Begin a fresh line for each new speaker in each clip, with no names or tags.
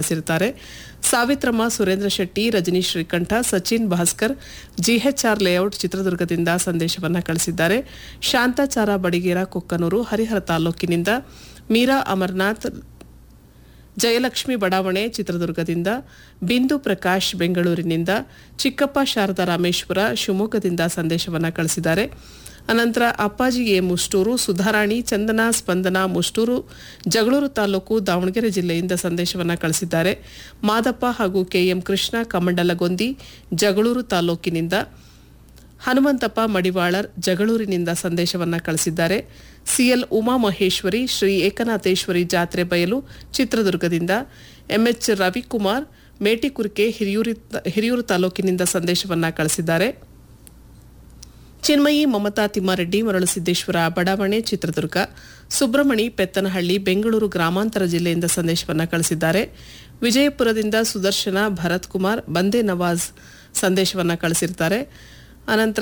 ಕಳಿಸಿರುತ್ತಾರೆ Savitramma Surendra Shetty Rajanish Srikanta Sachin Bhaskar GHR layout ಚಿತ್ರದುರ್ಗದಿಂದ ಸಂದೇಶವನ್ನ ಕಳಿಸಿದ್ದಾರೆ ಶಾಂತಾಚಾರ ಬಡಿಗೇರ ಕೊಕ್ಕನೂರು ಹರಿಹರ ತಾಲೂಕಿನಿಂದ ಮೀರಾ ಅಮರ್ನಾಥ್ ಜಯಲಕ್ಷ್ಮಿ ಬಡಾವಣೆ ಚಿತ್ರದುರ್ಗದಿಂದ ಬಿಂದು ಪ್ರಕಾಶ್ ಬೆಂಗಳೂರಿನಿಂದ ಚಿಕ್ಕಪ್ಪ ಶಾರದಾ ರಾಮೇಶ್ವರ ಶಿವಮೊಗ್ಗದಿಂದ ಸಂದೇಶವನ್ನ ಕಳಿಸಿದ್ದಾರೆ ಅನಂತರ ಅಪ್ಪಾಜಿ ಎ ಮುಷ್ಟೂರು ಸುಧಾರಾಣಿ ಚಂದನ ಸ್ಪಂದನ ಮುಷ್ಟೂರು ಜಗಳೂರು ತಾಲೂಕು ದಾವಣಗೆರೆ ಜಿಲ್ಲೆಯಿಂದ ಸಂದೇಶವನ್ನ ಕಳಿಸಿದ್ದಾರೆ ಮಾದಪ್ಪ ಹಾಗೂ ಕೆಎಂ ಕೃಷ್ಣ ಕಮಂಡಲಗೊಂದಿ ಜಗಳೂರು ತಾಲೂಕಿನಿಂದ ಹನುಮಂತಪ್ಪ ಮಡಿವಾಳರ್ ಜಗಳೂರಿನಿಂದ ಸಂದೇಶವನ್ನ ಕಳಿಸಿದ್ದಾರೆ ಸಿಎಲ್ ಉಮಾ ಮಹೇಶ್ವರಿ ಶ್ರೀ ಏಕನಾಥೇಶ್ವರಿ ಜಾತ್ರೆ ಬಯಲು ಚಿತ್ರದುರ್ಗದಿಂದ ಎಂಎಚ್ ರವಿಕುಮಾರ್ ಮೇಟಿಕುರ್ಕೆ ಹಿರಿಯೂರು ಹಿರಿಯೂರು ತಾಲೂಕಿನಿಂದ ಸಂದೇಶವನ್ನ ಕಳಿಸಿದ್ದಾರೆ ಚಿನ್ಮಯಿ ಮಮತಾ ತಿಮ್ಮಾರೆಡ್ಡಿ ಮರಳುಸಿದ್ದೇಶ್ವರ ಬಡಾವಣೆ ಚಿತ್ರದುರ್ಗ ಸುಬ್ರಮಣಿ ಪೆತ್ತನಹಳ್ಳಿ ಬೆಂಗಳೂರು ಗ್ರಾಮಾಂತರ ಜಿಲ್ಲೆಯಿಂದ ಸಂದೇಶವನ್ನ ಕಳಿಸಿದ್ದಾರೆ ವಿಜಯಪುರದಿಂದ ಸುದರ್ಶನ ಭರತ್ ಕುಮಾರ್ ಬಂದೇ ನವಾಜ್ ಸಂದೇಶವನ್ನ ಕಳಿಸಿರ್ತಾರೆ ಅನಂತರ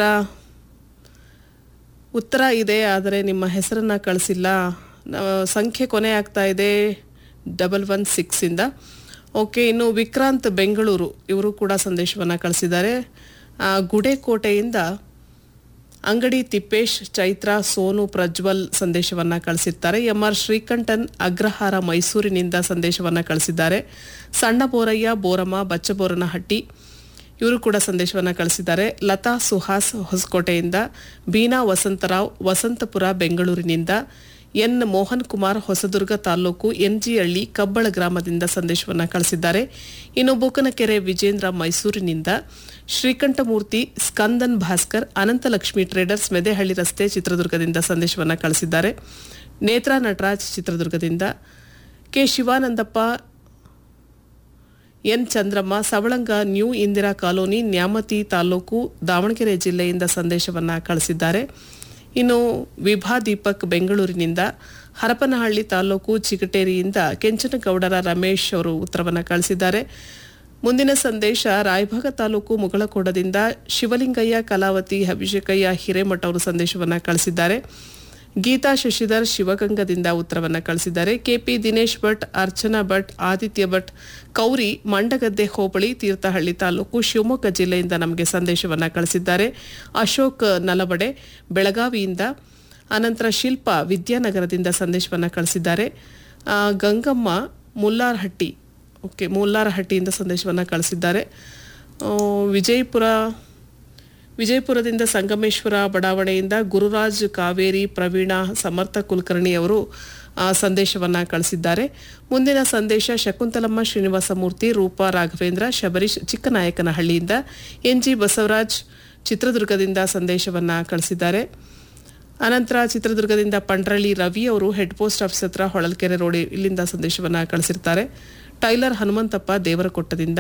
ಉತ್ತರ ಇದೆ ಆದರೆ ನಿಮ್ಮ ಹೆಸರನ್ನ ಕಳಿಸಿಲ್ಲ ನ- ಸಂಖ್ಯೆ ಕೊನೆ ಆಗ್ತಾ ಇದೆ ಡಬಲ್ ಒನ್ ಸಿಕ್ಸಿಂದ ಓಕೆ ಇನ್ನು ವಿಕ್ರಾಂತ್ ಬೆಂಗಳೂರು ಇವರು ಕೂಡ ಸಂದೇಶವನ್ನು ಕಳಿಸಿದ್ದಾರೆ ಆ, ಗುಡೇಕೋಟೆಯಿಂದ ಅಂಗಡಿ ತಿಪ್ಪೇಶ್ ಚೈತ್ರ ಸೋನು ಪ್ರಜ್ವಲ್ ಸಂದೇಶವನ್ನ ಕಳಿಸಿರ್ತಾರೆ ಎಂಆರ್ ಶ್ರೀಕಂಠನ್ ಅಗ್ರಹಾರ ಮೈಸೂರಿನಿಂದ ಸಂದೇಶವನ್ನ ಕಳಿಸಿದ್ದಾರೆ ಸಣ್ಣ ಬೋರಯ್ಯ ಬೋರಮ್ಮ ಬಚ್ಚಬೋರನಹಟ್ಟಿ ಇವರು ಕೂಡ ಸಂದೇಶವನ್ನ ಕಳಿಸಿದ್ದಾರೆ ಲತಾ ಸುಹಾಸ್ ಹೊಸಕೋಟೆಯಿಂದ ಬೀನಾ ವಸಂತರಾವ್ ವಸಂತಪುರ ಬೆಂಗಳೂರಿನಿಂದ ಎನ್ ಮೋಹನ್ ಕುಮಾರ್ ಹೊಸದುರ್ಗ ತಾಲೂಕು ಎನ್ಜಿಹಳ್ಳಿ ಕಬ್ಬಳ ಗ್ರಾಮದಿಂದ ಸಂದೇಶವನ್ನ ಕಳಿಸಿದ್ದಾರೆ ಇನ್ನು ಬೂಕನಕೆರೆ ವಿಜೇಂದ್ರ ಮೈಸೂರಿನಿಂದ ಶ್ರೀಕಂಠಮೂರ್ತಿ ಸ್ಕಂದನ್ ಭಾಸ್ಕರ್ ಅನಂತಲಕ್ಷ್ಮಿ ಟ್ರೇಡರ್ಸ್ ಮೆದೆಹಳ್ಳಿ ರಸ್ತೆ ಚಿತ್ರದುರ್ಗದಿಂದ ಸಂದೇಶವನ್ನ ಕಳಿಸಿದ್ದಾರೆ ನೇತ್ರಾ ನಟರಾಜ್ ಚಿತ್ರದುರ್ಗದಿಂದ K Shivanandappa N Chandramma Savalanga new Indira colony Nyamathi taluk Davanagere ಜಿಲ್ಲೆಯಿಂದ ಸಂದೇಶವನ್ನ ಕಳಿಸಿದ್ದಾರೆ ಇನ್ನು ವಿಭಾ ದೀಪಕ್ ಬೆಂಗಳೂರಿನಿಂದ ಹರಪನಹಳ್ಳಿ ತಾಲೂಕು ಚಿಗಟೇರಿಯಿಂದ ಕೆಂಚನಗೌಡರ ರಮೇಶ್ ಅವರು ಉತ್ತರವನ್ನು ಕಳಿಸಿದ್ದಾರೆ ಮುಂದಿನ ಸಂದೇಶ ರಾಯಭಾಗ ತಾಲೂಕು ಮುಗಳಕೋಡದಿಂದ ಶಿವಲಿಂಗಯ್ಯ ಕಲಾವತಿ ಅಭಿಷೇಕಯ್ಯ ಹಿರೇಮಠ ಅವರು ಸಂದೇಶವನ್ನ ಕಳಿಸಿದ್ದಾರೆ ಗೀತಾ ಶಶಿಧರ್ ಶಿವಗಂಗದಿಂದ ಉತ್ತರವನ್ನ ಕಳಿಸಿದ್ದಾರೆ ಕೆಪಿ ದಿನೇಶ್ ಭಟ್ ಅರ್ಚನಾ ಭಟ್ ಆದಿತ್ಯ ಭಟ್ ಕೌರಿ ಮಂಡಗದ್ದೆ ಹೋಬಳಿ ತೀರ್ಥಹಳ್ಳಿ ತಾಲೂಕು ಶಿವಮೊಗ್ಗ ಜಿಲ್ಲೆಯಿಂದ ನಮಗೆ ಸಂದೇಶವನ್ನ ಕಳಿಸಿದ್ದಾರೆ ಅಶೋಕ್ ನಲವಡೆ ಬೆಳಗಾವಿಯಿಂದ ಅನಂತರ ಶಿಲ್ಪ ವಿದ್ಯಾನಗರದಿಂದ ಸಂದೇಶವನ್ನ ಕಳಿಸಿದ್ದಾರೆ ಆ, ಗಂಗಮ್ಮ ಮುಲ್ಲಾರಹಟ್ಟಿ ಓಕೆ ಮುಲ್ಲಾರಹಟ್ಟಿಯಿಂದ ಸಂದೇಶವನ್ನ ಕಳಿಸಿದ್ದಾರೆ ಆ, ವಿಜಯಪುರ ವಿಜಯಪುರದಿಂದ ಸಂಗಮೇಶ್ವರ ಬಡಾವಣೆಯಿಂದ ಗುರುರಾಜ್ ಕಾವೇರಿ ಪ್ರವೀಣ ಸಮರ್ಥ ಕುಲಕರ್ಣಿ ಅವರು ಆ, ಸಂದೇಶವನ್ನ ಕಳಿಸಿದ್ದಾರೆ ಮುಂದಿನ ಸಂದೇಶ ಶಕುಂತಲಮ್ಮ ಶ್ರೀನಿವಾಸಮೂರ್ತಿ ರೂಪಾ ರಾಘವೇಂದ್ರ ಶಬರೀಶ್ ಚಿಕ್ಕನಾಯಕನಹಳ್ಳಿಯಿಂದ ಎನ್ ಜಿ ಬಸವರಾಜ್ ಚಿತ್ರದುರ್ಗದಿಂದ ಸಂದೇಶವನ್ನ ಕಳಿಸಿದ್ದಾರೆ ಅನಂತರ ಚಿತ್ರದುರ್ಗದಿಂದ ಪಂಡ್ರಳ್ಳಿ ರವಿ ಅವರು ಹೆಡ್ ಪೋಸ್ಟ್ ಆಫೀಸ್ ಹತ್ರ ಹೊಳಲ್ಕೆರೆ ರೋಡ್ ಇಲ್ಲಿಂದ ಸಂದೇಶವನ್ನ ಕಳಿಸಿರ್ತಾರೆ ಟೈಲರ್ ಹನುಮಂತಪ್ಪ ದೇವರಕೊಟ್ಟದಿಂದ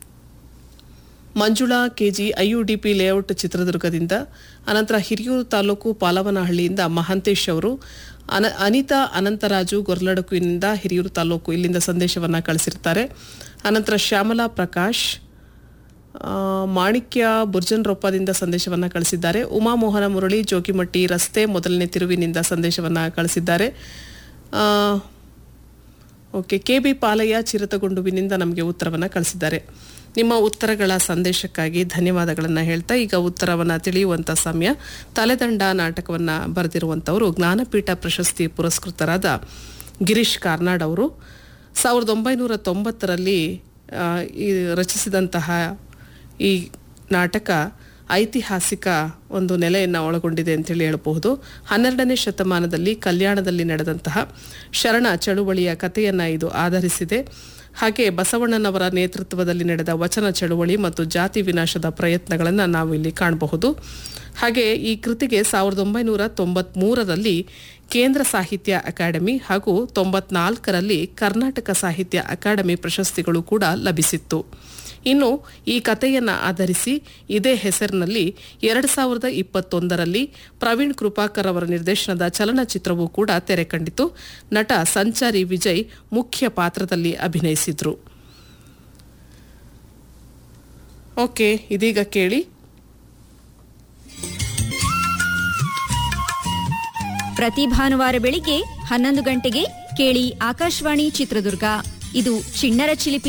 ಮಂಜುಳಾ ಕೆಜಿ ಐಯುಡಿಪಿ ಲೇಔಟ್ ಚಿತ್ರದುರ್ಗದಿಂದ ಅನಂತರ ಹಿರಿಯೂರು ತಾಲೂಕು ಪಾಲವನಹಳ್ಳಿಯಿಂದ ಮಹಾಂತೇಶ್ ಅವರು ಅನ ಅನಿತಾ ಅನಂತರಾಜು ಗೊರ್ಲಡಕುವಿನಿಂದ ಹಿರಿಯೂರು ತಾಲೂಕು ಇಲ್ಲಿಂದ ಸಂದೇಶವನ್ನ ಕಳಿಸಿರ್ತಾರೆ ಅನಂತರ ಶ್ಯಾಮಲಾ ಪ್ರಕಾಶ್ ಆ, ಮಾಣಿಕ್ಯ ಬುರ್ಜನ್ರೊಪ್ಪದಿಂದ ಸಂದೇಶವನ್ನ ಕಳಿಸಿದ್ದಾರೆ ಉಮಾಮೋಹನ ಮುರಳಿ ಜೋಗಿಮಟ್ಟಿ ರಸ್ತೆ ಮೊದಲನೇ ತಿರುವಿನಿಂದ ಸಂದೇಶವನ್ನ ಕಳಿಸಿದ್ದಾರೆ ಆ, ಓಕೆ ಕೆ ಬಿ ಪಾಲಯ್ಯ ಚಿರತಗುಂಡುವಿನಿಂದ ನಮಗೆ ಉತ್ತರವನ್ನು ಕಳಿಸಿದ್ದಾರೆ ನಿಮ್ಮ ಉತ್ತರಗಳ ಸಂದೇಶಕ್ಕಾಗಿ ಧನ್ಯವಾದಗಳನ್ನು ಹೇಳ್ತಾ ಈಗ ಉತ್ತರವನ್ನು ತಿಳಿಯುವಂಥ ಸಮಯ ತಲೆದಂಡ ನಾಟಕವನ್ನು ಬರೆದಿರುವಂಥವರು ಜ್ಞಾನಪೀಠ ಪ್ರಶಸ್ತಿ ಪುರಸ್ಕೃತರಾದ ಗಿರೀಶ್ ಕಾರ್ನಾಡ್ ಅವರು ಸಾವಿರದ ಒಂಬೈನೂರ ತೊಂಬತ್ತರಲ್ಲಿ ಆ, ಈ ರಚಿಸಿದಂತಹ ಈ ನಾಟಕ ಐತಿಹಾಸಿಕ ಒಂದು ನೆಲೆಯನ್ನು ಒಳಗೊಂಡಿದೆ ಅಂತೇಳಿ ಹೇಳಬಹುದು ಹನ್ನೆರಡನೇ ಶತಮಾನದಲ್ಲಿ ಕಲ್ಯಾಣದಲ್ಲಿ ನಡೆದಂತಹ ಶರಣ ಚಳುವಳಿಯ ಕಥೆಯನ್ನು ಇದು ಆಧರಿಸಿದೆ ಹಾಗೆ ಬಸವಣ್ಣನವರ ನೇತೃತ್ವದಲ್ಲಿ ನಡೆದ ವಚನ ಚಳುವಳಿ ಮತ್ತು ಜಾತಿ ವಿನಾಶದ ಪ್ರಯತ್ನಗಳನ್ನು ನಾವು ಇಲ್ಲಿ ಕಾಣಬಹುದು ಹಾಗೆ ಈ ಕೃತಿಗೆ ಸಾವಿರದ ಒಂಬೈನೂರ ತೊಂಬತ್ಮೂರರಲ್ಲಿ ಕೇಂದ್ರ ಸಾಹಿತ್ಯ ಅಕಾಡೆಮಿ ಹಾಗೂ ತೊಂಬತ್ನಾಲ್ಕರಲ್ಲಿ ಕರ್ನಾಟಕ ಸಾಹಿತ್ಯ ಅಕಾಡೆಮಿ ಪ್ರಶಸ್ತಿಗಳು ಕೂಡ ಲಭಿಸಿತ್ತು ಇನ್ನು ಈ ಕಥೆಯನ್ನು ಆಧರಿಸಿ ಇದೇ ಹೆಸರಿನಲ್ಲಿ ಎರಡು ಸಾವಿರದ ಇಪ್ಪತ್ತೊಂದರಲ್ಲಿ ಪ್ರವೀಣ್ ಕೃಪಾಕರ್ ಅವರ ನಿರ್ದೇಶನದ ಚಲನಚಿತ್ರವೂ ಕೂಡ ತೆರೆ ಕಂಡಿತು ನಟ ಸಂಚಾರಿ ವಿಜಯ್ ಮುಖ್ಯ ಪಾತ್ರದಲ್ಲಿ ಅಭಿನಯಿಸಿದ್ರು ಓಕೆ ಇದೀಗ ಕೇಳಿ
ಪ್ರತಿ ಭಾನುವಾರ ಬೆಳಿಗ್ಗೆ ಹನ್ನೊಂದು ಗಂಟೆಗೆ ಕೇಳಿ ಆಕಾಶವಾಣಿ ಚಿತ್ರದುರ್ಗ ಇದು ಚಿಣ್ಣರ ಚಿಲಿಪಿ